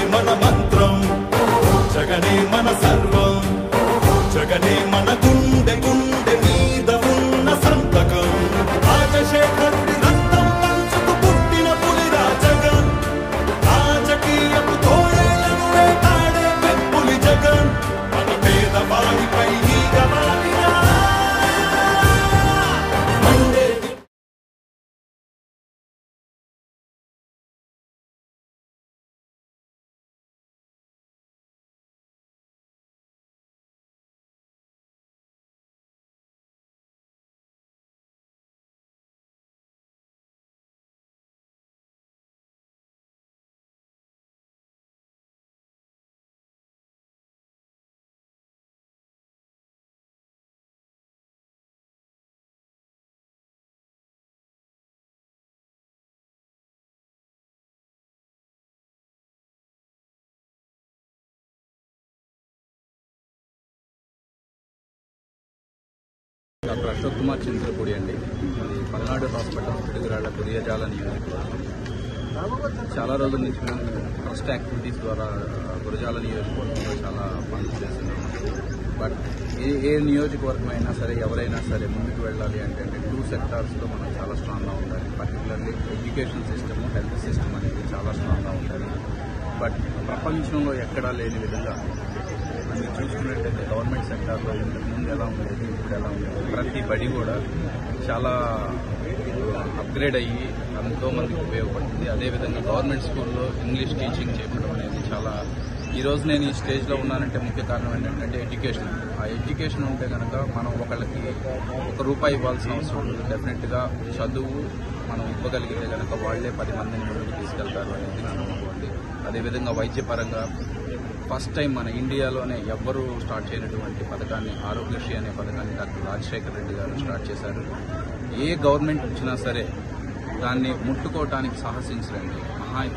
మన మంత్రం జగనే మన సర్వం జగనే మన గుండె గుండె మీద ఉన్న సంతకం రాజశేఖరుడి రక్తం పంచుకు పుట్టిన పులిరా జగన్ రాజకీయపు తోడేళ్లను వేటాడే పెప్పులి జగన్ మన పేదవాడిపై ఈగ వాలినా మండే డాక్టర్ అశోక్ కుమార్ చంద్రపూడి అండి ఇది పల్నాడు హాస్పిటల్ పిడుగురాళ్ల కురియజాల నియోజకవర్గం చాలా రోజుల నుంచి మేము ట్రస్ట్ యాక్టివిటీస్ ద్వారా గురజాల నియోజకవర్గంలో చాలా పనులు చేస్తున్నాము బట్ ఏ ఏ నియోజకవర్గం అయినా సరే ఎవరైనా సరే ముందుకు వెళ్ళాలి అంటే అంటే టూ సెక్టార్స్లో మనం చాలా స్ట్రాంగ్గా ఉండాలి particularly education system health system అనేది చాలా స్ట్రాంగ్గా ఉండాలి బట్ ప్రపంచంలో ఎక్కడా లేని విధంగా మీరు చూసుకున్నట్టయితే గవర్నమెంట్ సెక్టార్లో ఇంతకు ముందు ఎలా ఉండేది ఇప్పుడు ఎలా ఉండేది ప్రతి బడి కూడా చాలా అప్గ్రేడ్ అయ్యి ఎంతో మందికి ఉపయోగపడుతుంది అదేవిధంగా గవర్నమెంట్ స్కూల్లో ఇంగ్లీష్ టీచింగ్ చెప్పడం అనేది చాలా ఈ రోజు నేను ఈ స్టేజ్లో ఉన్నానంటే ముఖ్య కారణం ఏంటంటే ఎడ్యుకేషన్ ఆ ఎడ్యుకేషన్ ఉంటే కనుక మనం ఒకళ్ళకి ఒక రూపాయి ఇవ్వాల్సిన అవసరం ఉండదు డెఫినెట్గా చదువు మనం ఇవ్వగలిగితే కనుక వాళ్లే పది మందిని ముందుకు తీసుకెళ్తారు అనేది నా నమ్మకం అండి అదేవిధంగా వైద్యపరంగా ఫస్ట్ టైం మన ఇండియాలోనే ఎవ్వరూ స్టార్ట్ చేయనటువంటి పథకాన్ని ఆరోగ్యశ్రీ అనే పథకాన్ని డాక్టర్ రాజశేఖర రెడ్డి గారు స్టార్ట్ చేశారు ఏ గవర్నమెంట్ వచ్చినా సరే దాన్ని ముట్టుకోవటానికి సాహసించరండి మహా